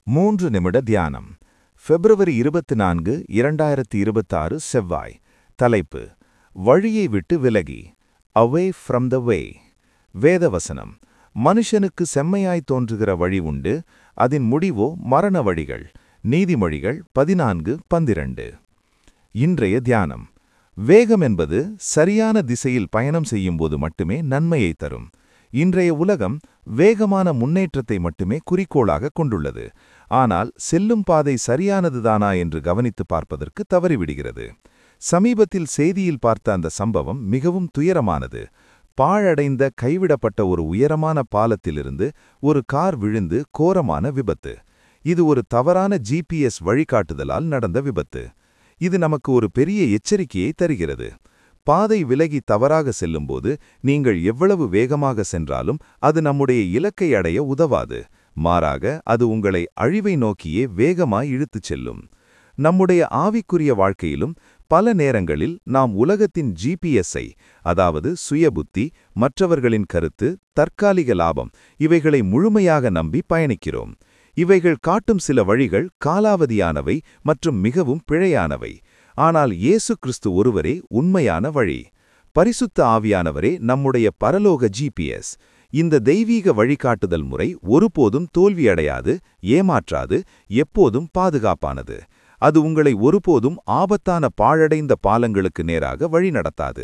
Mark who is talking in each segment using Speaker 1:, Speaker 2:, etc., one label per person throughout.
Speaker 1: மூன்று நிமிட தியானம் பிப்ரவரி இருபத்தி நான்கு இரண்டாயிரத்தி இருபத்தாறு செவ்வாய் தலைப்பு வழியை விட்டு விலகி அவே ஃப்ரம் த வே வேதவசனம் மனுஷனுக்கு செம்மையாய் தோன்றுகிற வழி உண்டு அதன் முடிவோ மரண வழிகள் நீதிமொழிகள் பதினான்கு பந்திரண்டு இன்றைய தியானம் வேகம் என்பது சரியான திசையில் பயணம் செய்யும்போது மட்டுமே நன்மையை தரும் இன்றைய உலகம் வேகமான முன்னேற்றத்தை மட்டுமே குறிக்கோளாக கொண்டுள்ளது ஆனால் செல்லும் பாதை சரியானதுதானா என்று கவனித்து பார்ப்பதற்கு தவறிவிடுகிறது சமீபத்தில் செய்தியில் பார்த்த அந்த சம்பவம் மிகவும் துயரமானது பாழடைந்த கைவிடப்பட்ட ஒரு உயரமான பாலத்திலிருந்து ஒரு கார் விழுந்து கோரமான விபத்து இது ஒரு தவறான ஜிபிஎஸ் வழிகாட்டுதலால் நடந்த விபத்து இது நமக்கு ஒரு பெரிய எச்சரிக்கையை தருகிறது பாதை விலகி தவறாக செல்லும்போது நீங்கள் எவ்வளவு வேகமாக சென்றாலும் அது நம்முடைய இலக்கை அடைய உதவாது மாறாக அது உங்களை அழிவை நோக்கியே வேகமாய் இழுத்துச் செல்லும் நம்முடைய ஆவிக்குரிய வாழ்க்கையிலும் பல நேரங்களில் நாம் உலகத்தின் ஜிபிஎஸ்ஐ அதாவது சுயபுத்தி மற்றவர்களின் கருத்து தற்காலிக லாபம் இவைகளை முழுமையாக நம்பி பயணிக்கிறோம் இவைகள் காட்டும் சில வழிகள் காலாவதியானவை மற்றும் மிகவும் பிழையானவை ஆனால் இயேசு கிறிஸ்து ஒருவரே உண்மையான வழி பரிசுத்த ஆவியானவரே நம்முடைய பரலோக ஜிபிஎஸ் இந்த தெய்வீக வழிகாட்டுதல் முறை ஒருபோதும் தோல்வியடையாது ஏமாற்றாது எப்போதும் பாதுகாப்பானது அது உங்களை ஒருபோதும் ஆபத்தான பாழடைந்த பாலங்களுக்கு நேராக வழிநடத்தாது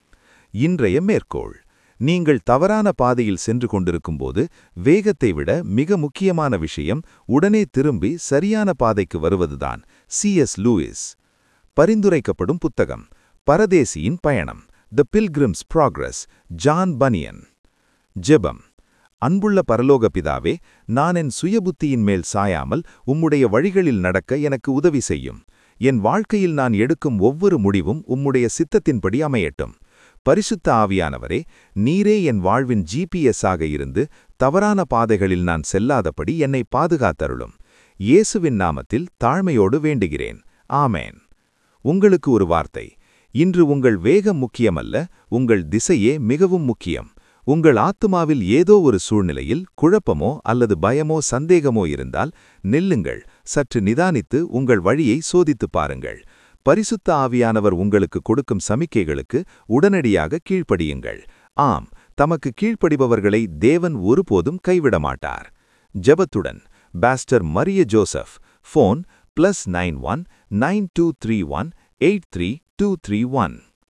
Speaker 1: இன்றைய மேற்கோள் நீங்கள் தவறான பாதையில் சென்று கொண்டிருக்கும்போது வேகத்தை விட மிக முக்கியமான விஷயம் உடனே திரும்பி சரியான பாதைக்கு வருவதுதான் சி எஸ் லூயிஸ் பரிந்துரைக்கப்படும் புத்தகம் பரதேசியின் பயணம் த பில்கிரிம்ஸ் ப்ராக்ரஸ் ஜான் பனியன் ஜெபம் அன்புள்ள பரலோக பிதாவே நான் என் சுயபுத்தியின் மேல் சாயாமல் உம்முடைய வழிகளில் நடக்க எனக்கு உதவி செய்யும் என் வாழ்க்கையில் நான் எடுக்கும் ஒவ்வொரு முடிவும் உம்முடைய சித்தத்தின்படி அமையட்டும் பரிசுத்த ஆவியானவரே நீரே என் வாழ்வின் ஜிபிஎஸ் ஆக இருந்து தவறான பாதைகளில் நான் செல்லாதபடி என்னை பாதுகாத்தருளும் இயேசுவின் நாமத்தில் தாழ்மையோடு வேண்டுகிறேன் ஆமேன் உங்களுக்கு ஒரு வார்த்தை இன்று உங்கள் வேகம் முக்கியமல்ல உங்கள் திசையே மிகவும் முக்கியம் உங்கள் ஆத்துமாவில் ஏதோ ஒரு சூழ்நிலையில் குழப்பமோ அல்லது பயமோ சந்தேகமோ இருந்தால் நில்லுங்கள் சற்று நிதானித்து உங்கள் வழியை சோதித்துப் பாருங்கள் பரிசுத்த ஆவியானவர் உங்களுக்கு கொடுக்கும் சமிக்கைகளுக்கு உடனடியாக கீழ்ப்படியுங்கள் ஆம் தமக்கு கீழ்ப்படிபவர்களை தேவன் ஒருபோதும் கைவிட மாட்டார் ஜெபத்துடன் pastor Maria Joseph phone plus nine one nine two three one eight three two three one